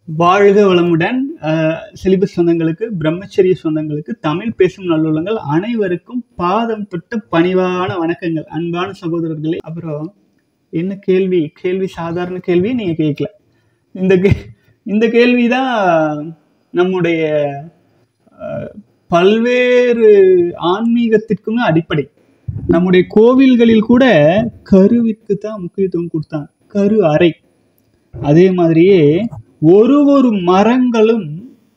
வாழ்க வளமுடன் சிலிபஸ் சொந்தங்களுக்கு பிரம்மச்சரிய சொந்தங்களுக்கு தமிழ் பேசும் நல்லுள்ளங்கள் அனைவருக்கும் பாதம் தொட்ட பணிவான வணக்கங்கள் அன்பான சகோதரர்களே அப்புறம் என்ன கேள்வி கேள்வி சாதாரண கேள்வி நீங்க கேட்கல இந்த கே இந்த கேள்வி தான் நம்முடைய அஹ், பல்வேறு ஆன்மீகத்திற்குமே அடிப்படை நம்முடைய கோவில்களில் கூட கருவிற்கு தான் முக்கியத்துவம் கொடுத்தாங்க கரு அறை அதே மாதிரியே ஒரு ஒரு மரங்களும்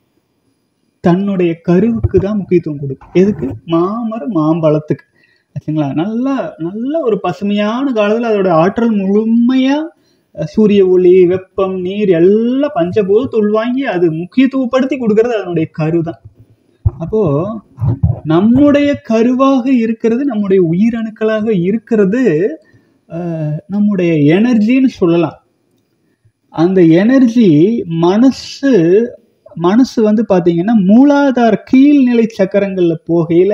தன்னுடைய கருவுக்கு தான் முக்கியத்துவம் கொடுக்கும் எதுக்கு மாமரம் மாம்பழத்துக்கு ஆச்சுங்களா நல்ல நல்ல ஒரு பசுமையான காலத்தில் அதோட ஆற்றல் முழுமையா அஹ், சூரிய ஒளி வெப்பம் நீர் எல்லாம் பஞ்சபூதத்தை உள்வாங்கி அது முக்கியத்துவப்படுத்தி கொடுக்கறது அதனுடைய கரு தான் அப்போ நம்முடைய கருவாக இருக்கிறது நம்முடைய உயிரணுக்களாக இருக்கிறது அஹ், நம்முடைய எனர்ஜின்னு சொல்லலாம் அந்த எனர்ஜி மனசு மனசு வந்து பாத்தீங்கன்னா மூலாதார கீழ்நிலை சக்கரங்கள்ல போகையில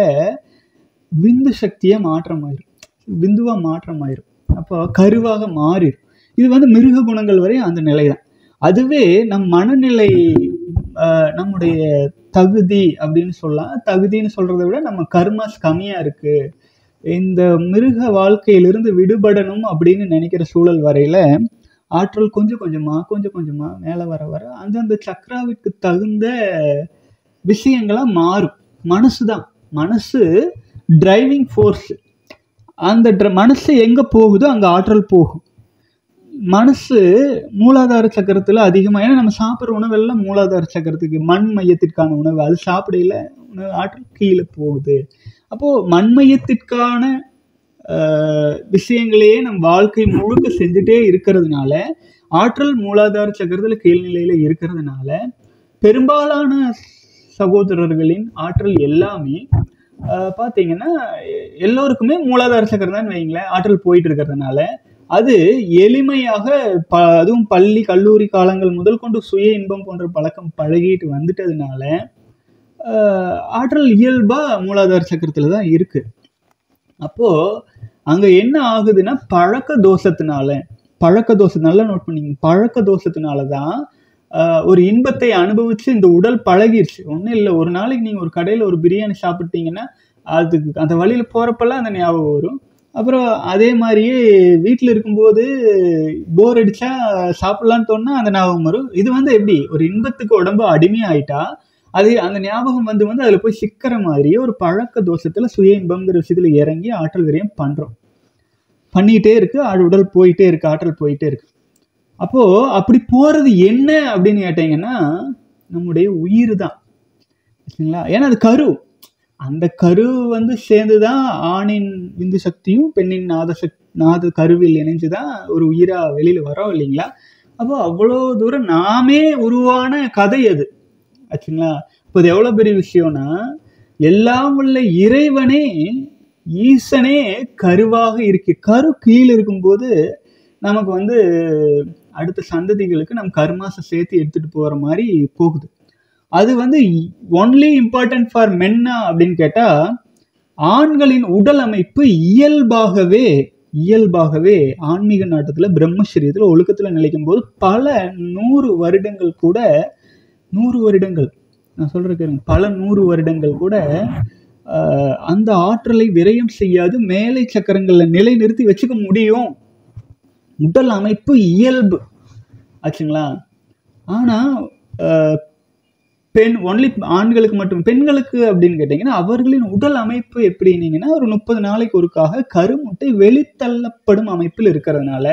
விந்து சக்தியா மாற்றமாயிரும் பிந்துவா மாற்றமாயிரும் அப்போ கருவாக மாறிடும் இது வந்து மிருக குணங்கள் வரை அந்த நிலை தான் அதுவே நம் மனநிலை ஆஹ், நம்முடைய தகுதி அப்படின்னு சொல்லலாம் தகுதின்னு சொல்றதை விட நம்ம கர்மாஸ் கம்மியா இருக்கு இந்த மிருக வாழ்க்கையிலிருந்து விடுபடணும் அப்படின்னு நினைக்கிற சூழல் வரையில ஆற்றல் கொஞ்சம் கொஞ்சமா கொஞ்சம் கொஞ்சமா மேலே வர வர அந்தந்த சக்ராவிற்கு தகுந்த விஷயங்களா மாறும் மனசு தான் மனசு டிரைவிங் ஃபோர்ஸ் அந்த dr- மனசு எங்க போகுதோ அங்க ஆற்றல் போகும் மனசு மூலாதார சக்கரத்துல அதிகமா ஏன்னா நம்ம சாப்பிட்ற உணவெல்லாம் மூலாதார சக்கரத்துக்கு மண் மையத்திற்கான உணவு அது சாப்பிடையில உணவு ஆற்றல் கீழே போகுது அப்போ மண் மையத்திற்கான ஆஹ், விஷயங்களையே நம் வாழ்க்கை முழுக்க செஞ்சுட்டே இருக்கிறதுனால ஆற்றல் மூலாதார சக்கரத்துல கீழ்நிலையில இருக்கிறதுனால பெரும்பாலான சகோதரர்களின் ஆற்றல் எல்லாமே ஆஹ், பாத்தீங்கன்னா எ- எல்லோருக்குமே மூலாதார சக்கரம் தான் வைங்களேன் ஆற்றல் போயிட்டு இருக்கிறதுனால அது எளிமையாக ப அதுவும் பள்ளி கல்லூரி காலங்கள் முதல் கொண்டு சுய இன்பம் போன்ற பழக்கம் பழகிட்டு வந்துட்டதுனால ஆஹ், ஆற்றல் இயல்பா மூலாதார சக்கரத்துல தான் இருக்கு அப்போ அங்க என்ன ஆகுதுன்னா பழக்க தோஷத்தினால பழக்க தோஷம் நல்லா நோட் பண்ணிங்க பழக்க தோஷத்தினால தான் ஆஹ், ஒரு இன்பத்தை அனுபவிச்சு இந்த உடல் பழகிருச்சு ஒன்றும் இல்லை ஒரு நாளைக்கு நீங்கள் ஒரு கடையில் ஒரு பிரியாணி சாப்பிட்டீங்கன்னா அதுக்கு அந்த வழியில் போகிறப்பெல்லாம் அந்த ஞாபகம் வரும் அப்புறம் அதே மாதிரியே வீட்டில் இருக்கும்போது போர் அடிச்சா சாப்பிட்லான்னு தோணுனா அந்த ஞாபகம் வரும் இது வந்து எப்படி ஒரு இன்பத்துக்கு உடம்பு அடிமையாயிட்டா அது அந்த ஞாபகம் வந்து வந்து அதில் போய் சிக்கிற மாதிரியே ஒரு பழக்க தோஷத்தில் சுய இன்பம்ங்கிற விஷயத்தில் இறங்கி ஆற்றல் விரயம் பண்ணுறோம் பண்ணிக்கிட்டே இருக்கு அது உடல் போயிட்டே இருக்கு ஆற்றல் போயிட்டே இருக்கு அப்போ அப்படி போறது என்ன அப்படின்னு கேட்டீங்கன்னா நம்முடைய உயிர் தான் சரிங்களா ஏன்னா அது கரு அந்த கரு வந்து சேர்ந்துதான் ஆணின் விந்து சக்தியும் பெண்ணின் நாத சக் நாத கருவில் இணைஞ்சு தான் ஒரு உயிரா வெளியில வரோம் இல்லைங்களா அப்போ அவ்வளோ தூரம் நாமே உருவான கதை அது ஆச்சுங்களா இப்போ இது எவ்வளோ பெரிய விஷயம்னா எல்லாம் உள்ள இறைவனே ஈசனே கருவாக இருக்கு கரு கீழே இருக்கும்போது நமக்கு வந்து அடுத்த சந்ததிகளுக்கு நம்ம கர்மாசை சேர்த்து எடுத்துட்டு போற மாதிரி போகுது அது வந்து ஒன்லி இம்பார்ட்டன்ட் ஃபார் மென்னா அப்படின்னு கேட்டா ஆண்களின் உடல் அமைப்பு இயல்பாகவே இயல்பாகவே ஆன்மீக நாட்டத்துல பிரம்மச்சரியத்துல ஒழுக்கத்துல நிலைக்கும் போது பல நூறு வருடங்கள் கூட நூறு வருடங்கள் நான் சொல்றேன் கேளுங்க பல நூறு வருடங்கள் கூட ஆஹ், அந்த ஆற்றலை விரயம் செய்யாது மேலை சக்கரங்கள்ல நிலைநிறுத்தி வச்சுக்க முடியும் உடல் அமைப்பு இயல்பு ஆச்சுங்களா ஆனா ஆஹ், பெண் ஒன்லி ஆண்களுக்கு மட்டும் பெண்களுக்கு அப்படின்னு கேட்டிங்கன்னா அவர்களின் உடல் அமைப்பு எப்படின்னீங்கன்னா ஒரு முப்பது நாளைக்கு ஒருக்காக கருமுட்டை வெளித்தள்ளப்படும் அமைப்பில் இருக்கிறதுனால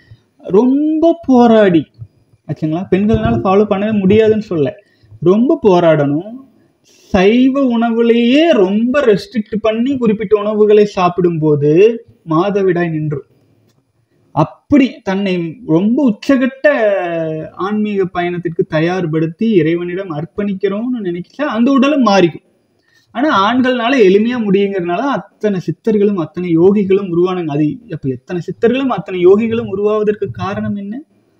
ரொம்ப போராடி ஆச்சுங்களா பெண்கள்னால ஃபாலோ பண்ணவே முடியாதுன்னு சொல்ல ரொம்ப போராடணும் சைவ உணவுலேயே ரொம்ப ரெஸ்ட்ரிக்ட் பண்ணி குறிப்பிட்ட உணவுகளை சாப்பிடும்போது மாதவிடாய் நின்றும் அப்படி தன்னை ரொம்ப உச்சகட்ட ஆன்மீக பயணத்திற்கு தயார்படுத்தி இறைவனிடம் அர்ப்பணிக்கிறோம்னு நினைச்சா அந்த உடலும் மாறிக்கும் ஆனா ஆண்கள்னால எளிமையா முடியுங்கிறதுனால அத்தனை சித்தர்களும் அத்தனை யோகிகளும் உருவானாங்க அது அப்ப எத்தனை சித்தர்களும் அத்தனை யோகிகளும் உருவாவதற்கு காரணம் என்ன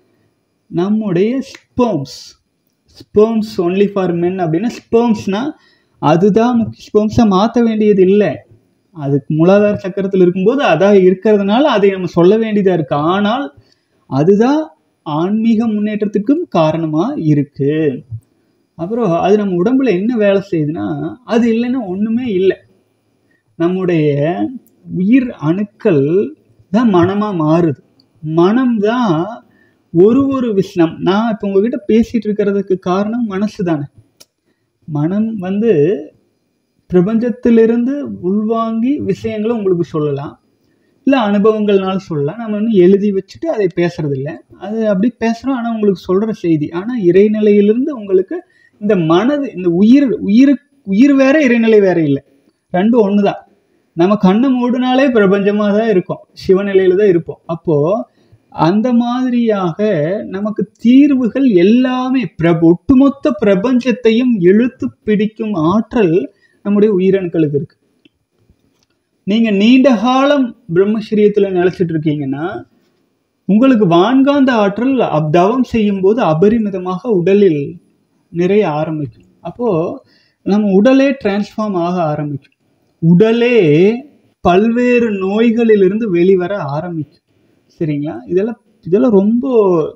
நம்முடைய ஸ்போம்ஸ் ஸ்போம்ஸ் ஒன்லி ஃபார் மென் அப்படின்னா ஸ்போம்ஸ்னா அதுதான் ஸ்போம்ஸை மாற்ற வேண்டியது இல்லை அதுக்கு மூலாதார சக்கரத்தில் இருக்கும்போது அதான் இருக்கிறதுனால அதை நம்ம சொல்ல வேண்டியதா இருக்கு ஆனால் அதுதான் ஆன்மீக முன்னேற்றத்துக்கும் காரணமா இருக்கு அப்புறம் அது நம்ம உடம்புல என்ன வேலை செய்யுதுன்னா அது இல்லைன்னா ஒண்ணுமே இல்லை நம்முடைய உயிர் அணுக்கள் தான் மனமா மாறுது மனம் தான் ஒரு ஒரு விஷயம் நான் இப்போ உங்ககிட்ட பேசிட்டு இருக்கிறதுக்கு காரணம் மனசு தானே மனம் வந்து பிரபஞ்சத்திலிருந்து உள்வாங்கி விஷயங்களை உங்களுக்கு சொல்லலாம் இல்லை அனுபவங்கள்னால சொல்லலாம் நம்ம இன்னும் எழுதி வச்சுட்டு அதை பேசுறது இல்லை அது அப்படி பேசுகிறோம் ஆனால் உங்களுக்கு சொல்கிற செய்தி ஆனால் இறைநிலையிலிருந்து உங்களுக்கு இந்த மனது இந்த உயிர் உயிர் உயிர் வேற இறைநிலை வேற இல்லை ரெண்டும் ஒன்று தான் நம்ம கண்ணை மூடினாலே பிரபஞ்சமாக தான் இருக்கும் சிவநிலையில தான் இருப்போம் அப்போது அந்த மாதிரியாக நமக்கு தீர்வுகள் எல்லாமே பிரப ஒட்டுமொத்த பிரபஞ்சத்தையும் இழுத்து பிடிக்கும் ஆற்றல் நம்முடைய உயிரணுக்களுக்கு இருக்கு நீங்க நீண்ட காலம் பிரம்மச்சரியத்துல நிலைச்சிட்டு இருக்கீங்கன்னா உங்களுக்கு வான்காந்த ஆற்றல் அப் தவம் செய்யும் போது அபரிமிதமாக உடலில் நிறைய ஆரம்பிக்கும் அப்போ நம்ம உடலே டிரான்ஸ்ஃபார்ம் ஆக ஆரம்பிக்கும் உடலே பல்வேறு நோய்களிலிருந்து வெளிவர ஆரம்பிக்கும் சரிங்களா இதெல்லாம் இதெல்லாம் ரொம்ப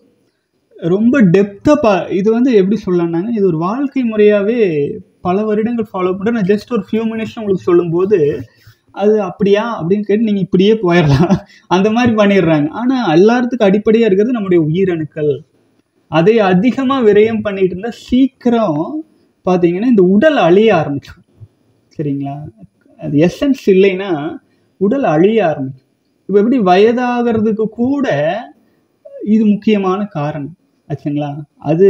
ரொம்ப டெப்த்தாக பா இது வந்து எப்படி சொல்லலாம்னாங்க இது ஒரு வாழ்க்கை முறையாகவே பல வருடங்கள் ஃபாலோ பண்ணுறேன் நான் ஜஸ்ட் ஒரு ஃபியூ மினிட்ஸ் உங்களுக்கு சொல்லும்போது அது அப்படியா அப்படின்னு கேட்டு நீங்கள் இப்படியே போயிடலாம் அந்த மாதிரி பண்ணிடுறாங்க ஆனால் எல்லாத்துக்கும் அடிப்படையாக இருக்கிறது நம்முடைய உயிரணுக்கள் அதை அதிகமாக விரயம் பண்ணிட்டு இருந்தால் சீக்கிரம் பார்த்தீங்கன்னா இந்த உடல் அழிய ஆரம்பிச்சிடும் சரிங்களா அது எசன்ஸ் இல்லைன்னா உடல் அழிய ஆரம்பிக்கும் இப்போ எப்படி வயதாகிறதுக்கு கூட இது முக்கியமான காரணம் ஆச்சுங்களா அது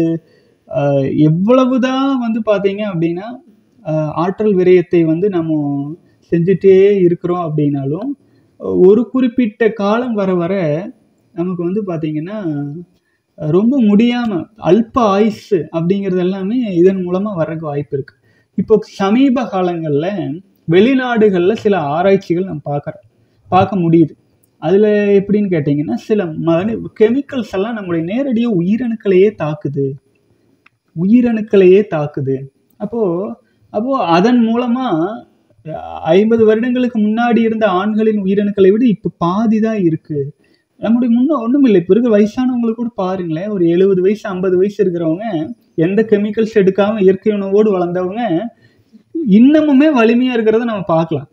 ஆஹ், எவ்வளவுதான் வந்து பார்த்தீங்க அப்படின்னா ஆஹ், ஆற்றல் விரயத்தை வந்து நம்ம செஞ்சுட்டே இருக்கிறோம் அப்படின்னாலும் ஒரு குறிப்பிட்ட காலம் வர வர நமக்கு வந்து பார்த்தீங்கன்னா ரொம்ப முடியாமல் அல்ப ஆயுசு அப்படிங்கிறது எல்லாமே இதன் மூலமாக வர்றதுக்கு வாய்ப்பு இருக்கு இப்போ சமீப காலங்களில் வெளிநாடுகளில் சில ஆராய்ச்சிகள் நம்ம பார்க்குறோம் பார்க்க முடியுது அதில் எப்படின்னு கேட்டிங்கன்னா சில மனி கெமிக்கல்ஸ் எல்லாம் நம்மளுடைய நேரடியாக உயிரணுக்களையே தாக்குது உயிரணுக்களையே தாக்குது அப்போது அப்போது அதன் மூலமாக ஐம்பது வருடங்களுக்கு முன்னாடி இருந்த ஆண்களின் உயிரணுக்களை விட இப்போ பாதி தான் இருக்குது நம்முடைய முன்ன ஒன்றும் இல்லை இப்போ இருக்கிற வயசானவங்களுக்கு கூட பாருங்களேன் ஒரு எழுபது வயசு ஐம்பது வயசு இருக்கிறவங்க எந்த கெமிக்கல்ஸ் எடுக்காமல் இயற்கை உணவோடு வளர்ந்தவங்க இன்னமுமே வலிமையாக இருக்கிறத நம்ம பார்க்கலாம்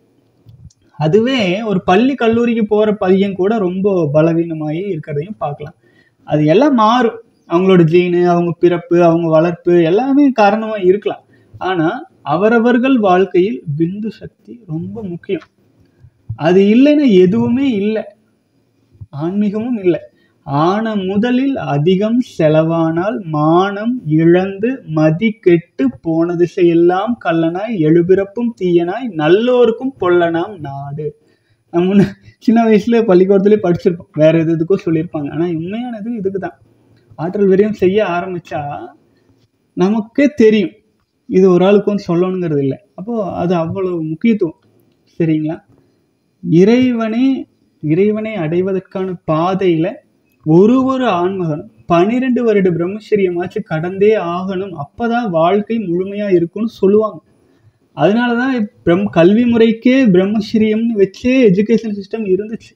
அதுவே ஒரு பள்ளி கல்லூரிக்கு போகிற பையன் கூட ரொம்ப பலவீனமாகி இருக்கிறதையும் பார்க்கலாம் அது எல்லாம் மாறும் அவங்களோட ஜீனு அவங்க பிறப்பு அவங்க வளர்ப்பு எல்லாமே காரணமாக இருக்கலாம் ஆனால் அவரவர்கள் வாழ்க்கையில் விந்து சக்தி ரொம்ப முக்கியம் அது இல்லைன்னா எதுவுமே இல்லை ஆன்மீகமும் இல்லை ஆன முதலில் அதிகம் செலவானால் மானம் இழந்து மதி கெட்டு போன திசையெல்லாம் கள்ளனாய் எழுபிறப்பும் தீயனாய் நல்லோருக்கும் பொல்லனாம் நாடு நம்ம முன்ன சின்ன வயசுல பள்ளிக்கூடத்துலேயே படிச்சிருப்போம் வேற எது எதுக்கோ சொல்லியிருப்பாங்க ஆனால் உண்மையானது இதுக்கு தான் ஆற்றல் விரயம் செய்ய ஆரம்பிச்சா நமக்கே தெரியும் இது ஒரு ஆளுக்கு வந்து சொல்லணுங்கிறது இல்லை அப்போ அது அவ்வளவு முக்கியத்துவம் சரிங்களா இறைவனே இறைவனை அடைவதற்கான பாதையில ஒரு ஒரு ஆன்மகனும் பனிரெண்டு வருட பிரம்மச்சரியமாச்சு கடந்தே ஆகணும் அப்பதான் வாழ்க்கை முழுமையா இருக்கும்னு சொல்லுவாங்க அதனாலதான் பிரம் கல்வி முறைக்கே பிரம்மச்சரியம்னு வச்சே எஜுகேஷன் சிஸ்டம் இருந்துச்சு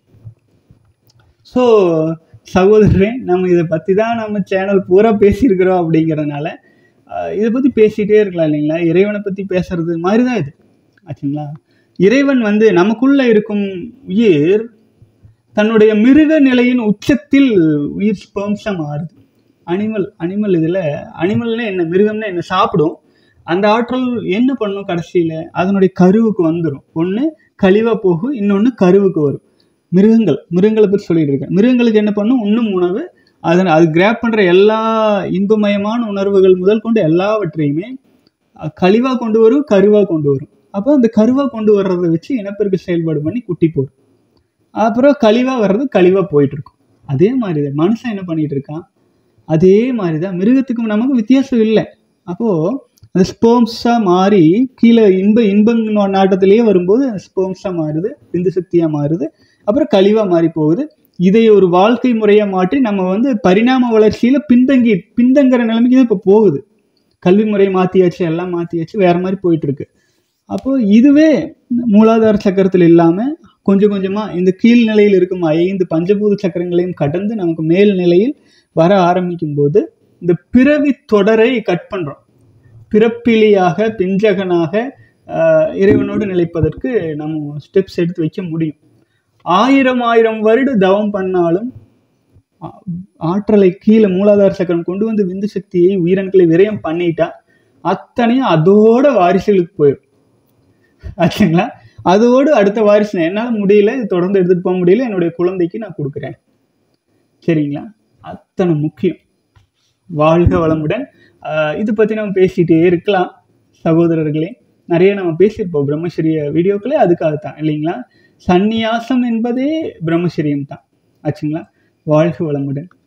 ஸோ சகோதரரே நம்ம இதை பற்றி தான் நம்ம சேனல் பூரா பேசியிருக்கிறோம் அப்படிங்கிறதுனால ஆஹ் இதை பற்றி பேசிகிட்டே இருக்கலாம் இல்லைங்களா இறைவனை பற்றி பேசுறது மாதிரி தான் இது ஆச்சுங்களா இறைவன் வந்து நமக்குள்ள இருக்கும் உயிர் தன்னுடைய மிருக நிலையின் உச்சத்தில் உயிர் ஸ்பெர்ம்ஸாக மாறுது அனிமல் அனிமல் இதில் அனிமல்னா என்ன மிருகம்னா என்ன சாப்பிடும் அந்த ஆற்றல் என்ன பண்ணும் கடைசியில் அதனுடைய கருவுக்கு வந்துடும் ஒன்று கழிவாக போகும் இன்னொன்று கருவுக்கு வரும் மிருகங்கள் மிருகங்களை பற்றி சொல்லிட்டு இருக்கேன் மிருகங்களுக்கு என்ன பண்ணும் உண்ணும் உணவு அதன் அது கிராப் பண்ணுற எல்லா இன்பமயமான உணர்வுகள் முதல் கொண்டு எல்லாவற்றையுமே கழிவாக கொண்டு வரும் கருவாக கொண்டு வரும் அப்போ அந்த கருவாக கொண்டு வர்றதை வச்சு இனப்பெருக்க செயல்பாடு பண்ணி குட்டி போடும் அப்புறம் கழிவாக வர்றது கழிவாக போயிட்டு இருக்கும் அதே மாதிரி தான் மனுஷன் என்ன பண்ணிட்டு இருக்கான் அதே மாதிரி தான் மிருகத்துக்கும் நமக்கு வித்தியாசம் இல்லை அப்போது அந்த ஸ்போம்ஸாக மாறி கீழே இன்ப இன்ப நாட்டத்திலேயே வரும்போது ஸ்போம்ஸாக மாறுது விந்து சக்தியாக மாறுது அப்புறம் கழிவாக மாறி போகுது இதை ஒரு வாழ்க்கை முறையாக மாற்றி நம்ம வந்து பரிணாம வளர்ச்சியில் பின்தங்கி பின்தங்குற நிலைமைக்கு தான் இப்போ போகுது கல்வி முறையை மாற்றியாச்சு எல்லாம் மாற்றியாச்சு வேற மாதிரி போயிட்டு இருக்கு அப்போ இதுவே மூலாதார சக்கரத்தில் இல்லாமல் கொஞ்சம் கொஞ்சமாக இந்த கீழ் நிலையில் இருக்கும் ஐந்து பஞ்சபூத சக்கரங்களையும் கடந்து நமக்கு மேல் நிலையில் வர ஆரம்பிக்கும் போது இந்த பிறவி தொடரை கட் பண்றோம் பிறப்பிலியாக பிஞ்சகனாக ஆஹ், இறைவனோடு நிலைப்பதற்கு நம்ம ஸ்டெப்ஸ் எடுத்து வைக்க முடியும் ஆயிரம் ஆயிரம் வருட தவம் பண்ணாலும் ஆ- ஆற்றலை கீழே மூலாதார சக்கரம் கொண்டு வந்து விந்து சக்தியை உயிரணுக்களை விரயம் பண்ணிட்டா அத்தனையும் அதோட வாரிசுகளுக்கு போயிடும் ஆச்சுங்களா அதோடு அடுத்த வாரிசு நான் என்னால் முடியல இது தொடர்ந்து எடுத்துட்டு போக முடியல என்னுடைய குழந்தைக்கு நான் கொடுக்குறேன் சரிங்களா அத்தனை முக்கியம் வாழ்க வளமுடன் ஆஹ் இது பற்றி நம்ம பேசிகிட்டே இருக்கலாம் சகோதரர்களே நிறைய நம்ம பேசியிருப்போம் பிரம்மச்சரிய வீடியோக்களே அதுக்காகத்தான் இல்லைங்களா சந்நியாசம் என்பதே பிரம்மச்சரியம் தான் ஆச்சுங்களா வாழ்க வளமுடன்